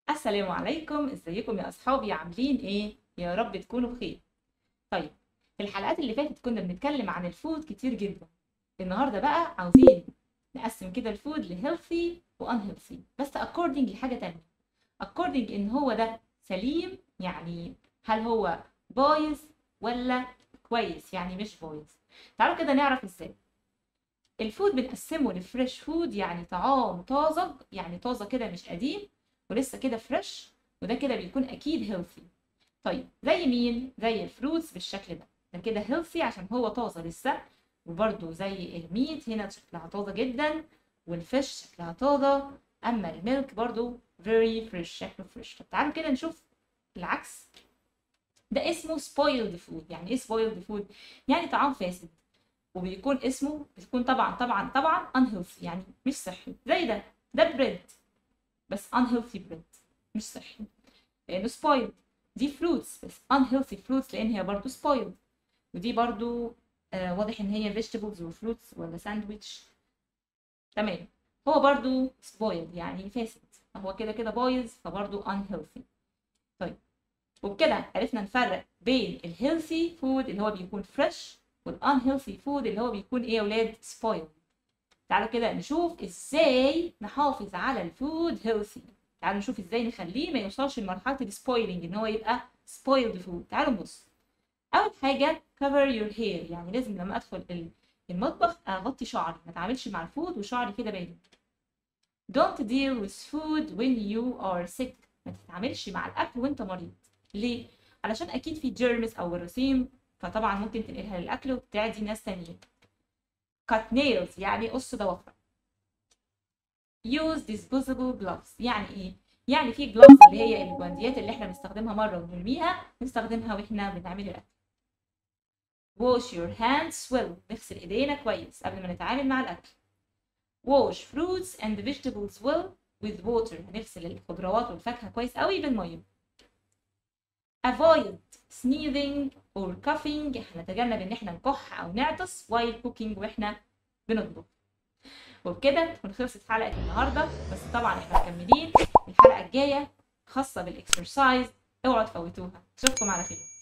السلام عليكم ازيكم يا اصحابي عاملين ايه يا رب تكونوا بخير طيب في الحلقات اللي فاتت كنا بنتكلم عن الفود كتير جدا النهارده بقى عاوزين نقسم كده الفود لهيلثي وانهيلثي بس according لحاجه تانية according ان هو ده سليم يعني هل هو بايظ ولا كويس يعني مش بايظ تعالوا كده نعرف ازاي الفود بنقسمه لفريش فود يعني طعام طازج يعني طازه كده مش قديم ولسه كده فريش وده كده بيكون اكيد هيلثي طيب زي مين زي الفروتس بالشكل ده ده كده هيلثي عشان هو طازه لسه وبرده زي الميت هنا شكلها طازه جدا والفيش شكلها طازه اما الميلك برضو very fresh شكله فريش طب تعالوا كده نشوف العكس ده اسمه spoiled food يعني ايه spoiled food يعني طعام فاسد وبيكون اسمه بيكون طبعا طبعا طبعا unhealthy يعني مش صحي زي ده ده بريد بس unhealthy bread مش صحي لانه spoiled دي fruits بس unhealthy fruits لان هي برضو spoiled ودي برضو آه واضح ان هي vegetables وفروتس ولا ساندويتش تمام هو برضو spoiled يعني فاسد هو كده كده بايظ فبرضو unhealthy طيب وبكده عرفنا نفرق بين الهيلثي فود اللي هو بيكون فريش والانهيلثي فود اللي هو بيكون ايه يا ولاد spoiled تعالوا كده نشوف ازاي نحافظ على الفود هيلثي تعالوا نشوف ازاي نخليه ما يوصلش لمرحله السبويلنج ان هو يبقى spoiled فود تعالوا نبص اول حاجه cover your hair يعني لازم لما ادخل المطبخ اغطي شعري ما اتعاملش مع الفود وشعري كده باين don't deal with food when you are sick ما تتعاملش مع الاكل وانت مريض ليه علشان اكيد في جيرمز او جراثيم فطبعا ممكن تنقلها للاكل وتعدي ناس تانيين cut nails يعني قص ضوافر use disposable gloves يعني ايه يعني في جلوفز اللي هي الجوانديات اللي احنا بنستخدمها مره ونرميها نستخدمها واحنا بنعمل الاكل wash your hands well نغسل ايدينا كويس قبل ما نتعامل مع الاكل wash fruits and vegetables well with water هنغسل الخضروات والفاكهه كويس قوي بالميه avoid sneezing or coughing هنتجنب ان احنا نكح او نعطس while cooking واحنا بنطبخ وبكده تكون خلصت حلقه النهارده بس طبعا احنا مكملين الحلقه الجايه خاصه بالاكسرسايز اوعوا تفوتوها اشوفكم على خير